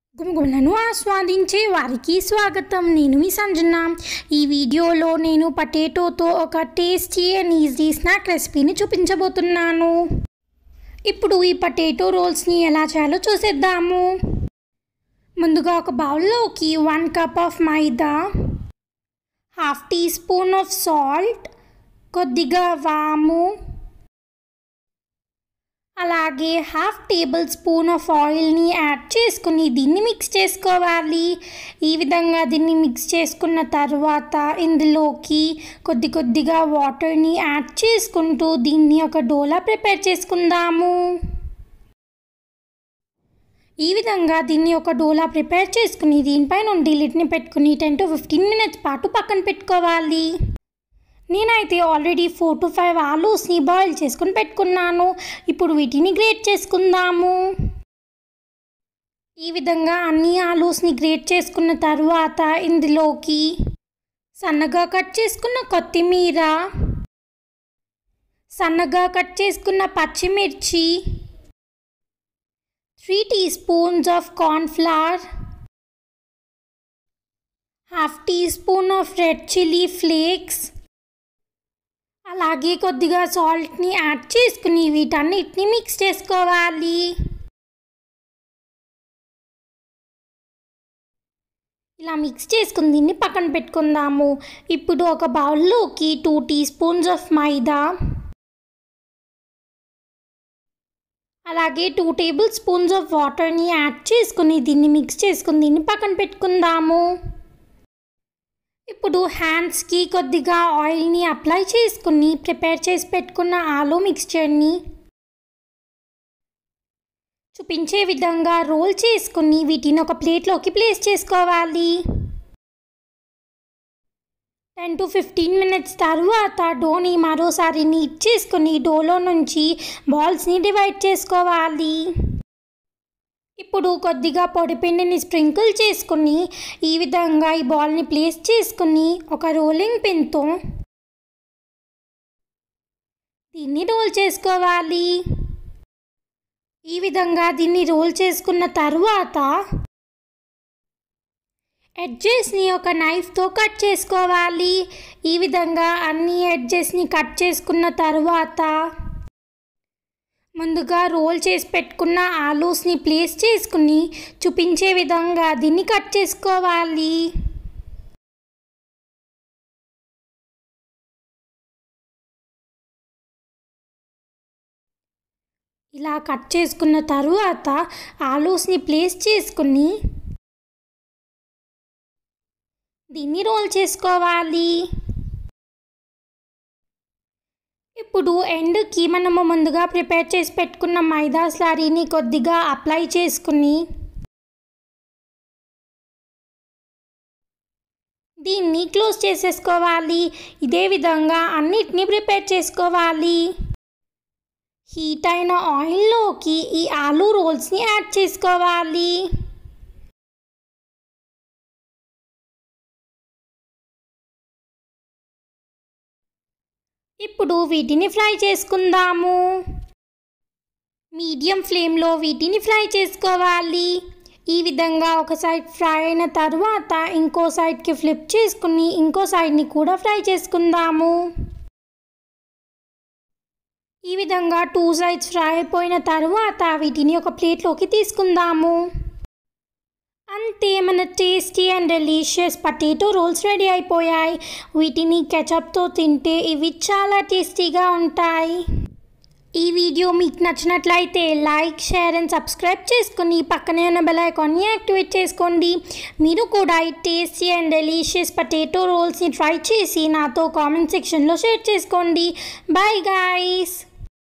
గుమగుమలను ఆస్వాదించే వారికి స్వాగతం నేను మీ సంజన ఈ వీడియోలో నేను పటేటోతో ఒక టేస్టీ అండ్ ఈజీ స్నాక్ రెసిపీని చూపించబోతున్నాను ఇప్పుడు ఈ పటేటో రోల్స్ని ఎలా చేయాలో చూసేద్దాము ముందుగా ఒక బౌల్లోకి one cup of maida half teaspoon of salt కొద్దిగా వాము అలాగే హాఫ్ టేబుల్ స్పూన్ ఆఫ్ ఆయిల్ని యాడ్ చేసుకుని దీన్ని మిక్స్ చేసుకోవాలి ఈ విధంగా దీన్ని మిక్స్ చేసుకున్న తర్వాత ఇందులోకి కొద్ది కొద్దిగా వాటర్ని యాడ్ చేసుకుంటూ దీన్ని ఒక డోలా ప్రిపేర్ చేసుకుందాము ఈ విధంగా దీన్ని ఒక డోలా ప్రిపేర్ చేసుకుని దీనిపై నుండి లిడ్ని పెట్టుకుని టెన్ టు ఫిఫ్టీన్ మినిట్స్ పాటు పక్కన పెట్టుకోవాలి నేనైతే ఆల్రెడీ ఫోర్ టు ఫైవ్ ఆలూస్ని బాయిల్ చేసుకుని పెట్టుకున్నాను ఇప్పుడు వీటిని గ్రేట్ చేసుకుందాము ఈ విధంగా అన్ని ఆలూస్ని గ్రేట్ చేసుకున్న తర్వాత ఇందులోకి సన్నగా కట్ చేసుకున్న కొత్తిమీర సన్నగా కట్ చేసుకున్న పచ్చిమిర్చి three teaspoons of cornflour half teaspoon of red chilli flakes అలాగే కొద్దిగా సాల్ట్ని యాడ్ చేసుకుని వీటన్నిటిని మిక్స్ చేసుకోవాలి ఇలా మిక్స్ చేసుకుని దీన్ని పక్కన పెట్టుకుందాము ఇప్పుడు ఒక బౌల్లోకి two teaspoons of maida అలాగే టూ టేబుల్ స్పూన్స్ ఆఫ్ వాటర్ని యాడ్ చేసుకుని దీన్ని మిక్స్ చేసుకుని దీన్ని పక్కన పెట్టుకుందాము ఇప్పుడు హ్యాండ్స్కి కొద్దిగా ఆయిల్ని అప్లై చేసుకుని ప్రిపేర్ చేసి పెట్టుకున్న ఆలు మిక్స్చర్ని చూపించే విధంగా రోల్ చేసుకుని వీటిని ఒక ప్లేట్లోకి ప్లేస్ చేసుకోవాలి టెన్ టు ఫిఫ్టీన్ మినిట్స్ తర్వాత డోని మరోసారి నీట్ చేసుకుని డోలో నుంచి బాల్స్ని డివైడ్ చేసుకోవాలి ఇప్పుడు కొద్దిగా పొడిపిండిని స్ప్రింకిల్ చేసుకుని ఈ విధంగా ఈ బాల్ని ప్లేస్ చేసుకుని ఒక రోలింగ్ పిన్తో దీన్ని రోల్ చేసుకోవాలి ఈ విధంగా దీన్ని రోల్ చేసుకున్న తర్వాత ఎడ్జెస్ని ఒక నైఫ్తో కట్ చేసుకోవాలి ఈ విధంగా అన్ని ఎడ్జెస్ని కట్ చేసుకున్న తర్వాత ముందుగా రోల్ చేసి పెట్టుకున్న ఆలూస్ని ప్లేస్ చేసుకుని చూపించే విధంగా దీన్ని కట్ చేసుకోవాలి ఇలా కట్ చేసుకున్న తరువాత ఆలూస్ని ప్లేస్ చేసుకుని దీన్ని రోల్ చేసుకోవాలి ఇప్పుడు ఎండ్కి మనము ముందుగా ప్రిపేర్ చేసి పెట్టుకున్న మైదా స్లారీని కొద్దిగా అప్లై చేసుకుని దీన్ని క్లోజ్ చేసేసుకోవాలి ఇదే విధంగా అన్నిటినీ ప్రిపేర్ చేసుకోవాలి హీట్ అయిన ఆయిల్లోకి ఈ ఆలూ రోల్స్ని యాడ్ చేసుకోవాలి ఇప్పుడు వీటిని ఫ్రై చేసుకుందాము మీడియం ఫ్లేమ్లో వీటిని ఫ్రై చేసుకోవాలి ఈ విధంగా ఒక సైడ్ ఫ్రై అయిన తర్వాత ఇంకో సైడ్కి ఫ్లిప్ చేసుకుని ఇంకో సైడ్ని కూడా ఫ్రై చేసుకుందాము ఈ విధంగా టూ సైడ్స్ ఫ్రై అయిపోయిన తర్వాత వీటిని ఒక ప్లేట్లోకి తీసుకుందాము అంతే మన tasty and delicious potato rolls ready అయిపోయాయి వీటిని కెచప్తో తింటే ఇవి చాలా టేస్టీగా ఉంటాయి ఈ వీడియో మీకు నచ్చినట్లయితే లైక్ షేర్ అండ్ సబ్స్క్రైబ్ చేసుకుని పక్కనే ఉన్న బెల్ ఐకాన్ని యాక్టివేట్ చేసుకోండి మీరు కూడా ఈ టేస్టీ అండ్ డెలీషియస్ పటేటో రోల్స్ని ట్రై చేసి నాతో కామెంట్ సెక్షన్లో షేర్ చేసుకోండి బాయ్ గాయస్